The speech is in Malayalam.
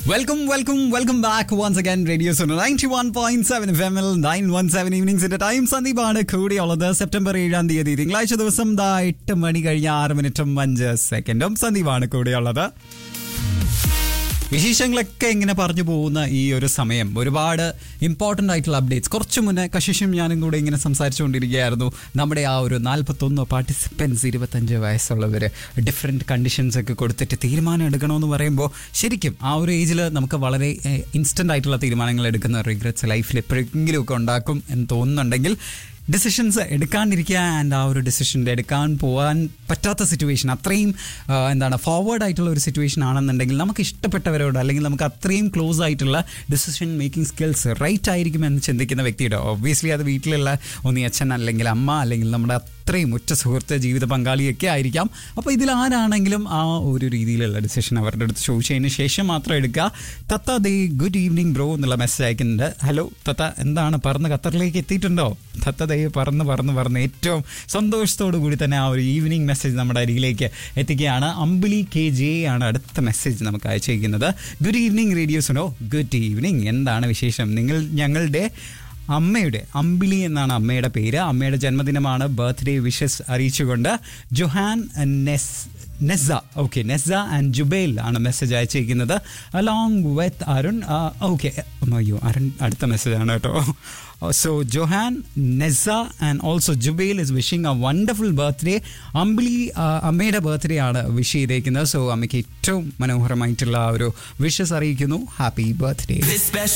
welcome welcome welcome back once again radio സോണോ ninety one point seven F M L nine one seven ഈവനിങ്സിന്റെ ടൈം സന്ദീപാണ് കൂടിയുള്ളത് സെപ്റ്റംബർ ഏഴാം തീയതി തിങ്കളാഴ്ച ദിവസം ദാ എട്ട് മണി കഴിഞ്ഞ ആറ് മിനിറ്റും അഞ്ച് സെക്കൻഡും സന്ദീപാണ് കൂടിയുള്ളത് വിശേഷങ്ങളൊക്കെ ഇങ്ങനെ പറഞ്ഞു പോകുന്ന ഈ ഒരു സമയം ഒരുപാട് ഇമ്പോർട്ടൻ്റ് ആയിട്ടുള്ള അപ്ഡേറ്റ്സ് കുറച്ച് മുന്നേ കശിഷും ഞാനും കൂടെ ഇങ്ങനെ സംസാരിച്ചുകൊണ്ടിരിക്കുകയായിരുന്നു നമ്മുടെ ആ ഒരു നാൽപ്പത്തൊന്ന് പാർട്ടിസിപ്പൻസ് ഇരുപത്തഞ്ച് വയസ്സുള്ളവർ ഡിഫറെൻറ്റ് കണ്ടീഷൻസ് ഒക്കെ കൊടുത്തിട്ട് തീരുമാനം എടുക്കണമെന്ന് പറയുമ്പോൾ ശരിക്കും ആ ഒരു ഏജിൽ നമുക്ക് വളരെ ഇൻസ്റ്റൻ്റ് ആയിട്ടുള്ള തീരുമാനങ്ങൾ എടുക്കുന്ന റിഗ്രറ്റ്സ് ലൈഫിൽ എപ്പോഴെങ്കിലും ഒക്കെ ഉണ്ടാക്കും എന്ന് തോന്നുന്നുണ്ടെങ്കിൽ ഡിസിഷൻസ് എടുക്കാണ്ടിരിക്കുക ആൻഡ് ആ ഒരു ഡിസിഷൻ്റെ എടുക്കാൻ പോകാൻ പറ്റാത്ത സിറ്റുവേഷൻ അത്രയും ആ, എന്താണ് ഫോർവേഡ് ആയിട്ടുള്ള ഒരു സിറ്റുവേഷൻ ആണെന്നുണ്ടെങ്കിൽ നമുക്ക് ഇഷ്ടപ്പെട്ടവരോട് അല്ലെങ്കിൽ നമുക്ക് അത്രയും ക്ലോസ് ആയിട്ടുള്ള ഡിസിഷൻ മേക്കിംഗ് സ്കിൽസ് റൈറ്റ് ആയിരിക്കും എന്ന് ചിന്തിക്കുന്ന വ്യക്തിയുടെ ഒബ്വിയസ്ലി അത് വീട്ടിലുള്ള ഒന്നി അച്ഛൻ അല്ലെങ്കിൽ അമ്മ അല്ലെങ്കിൽ നമ്മുടെ അത്രയും ഉറ്റ സുഹൃത്ത് ജീവിത പങ്കാളിയൊക്കെ ആയിരിക്കാം അപ്പോൾ ഇതിൽ ആരാണെങ്കിലും ആ ഒരു രീതിയിലുള്ള ഡിസിഷൻ അവരുടെ അടുത്ത് ചോദിച്ചതിന് ശേഷം മാത്രം എടുക്കുക തത്ത ദേ ഗുഡ് ഈവനിങ് ബ്രോ എന്നുള്ള മെസ്സേജ് അയക്കുന്നുണ്ട് ഹലോ തത്ത എന്താണ് പറന്ന് ഖത്തറിലേക്ക് എത്തിയിട്ടുണ്ടോ തത്ത ദേ പറന്ന് പറന്ന് പറന്ന് ഏറ്റവും സന്തോഷത്തോടു കൂടി തന്നെ ആ ഒരു ഈവനിങ് മെസ്സേജ് നമ്മുടെ അരികിലേക്ക് എത്തിക്കുകയാണ് അമ്പിളി കെ ജെ ആണ് അടുത്ത മെസ്സേജ് നമുക്ക് അയച്ചിരിക്കുന്നത് ഗുഡ് ഈവനിങ് റേഡിയോസിനോ ഗുഡ് ഈവനിങ് എന്താണ് വിശേഷം നിങ്ങൾ ഞങ്ങളുടെ അമ്മയുടെ അമ്പിളി എന്നാണ് അമ്മയുടെ പേര് അമ്മയുടെ ജന്മദിനമാണ് ബർത്ത്ഡേ വിഷസ് അറിയിച്ചുകൊണ്ട് ജൊഹാൻ നെസ് Nesa okay Nesa and Jubail ആണ് മെസ്സേജ് അയച്ചിരിക്കുന്നത് അലോങ് വിത്ത് അരുൺ ഓക്കെ അയ്യോ അരുൺ അടുത്ത മെസ്സേജ് ആണ് കേട്ടോ so Johan Nesa and also Jubail is wishing a wonderful birthday Ambili ആ, അമ്മയുടെ ബർത്ത്ഡേ ആണ് വിഷ് ചെയ്തേക്കുന്നത് സോ അമ്മയ്ക്ക് ഏറ്റവും മനോഹരമായിട്ടുള്ള ആ ഒരു വിഷസ് അറിയിക്കുന്നു ഹാപ്പി ബർത്ത്ഡേ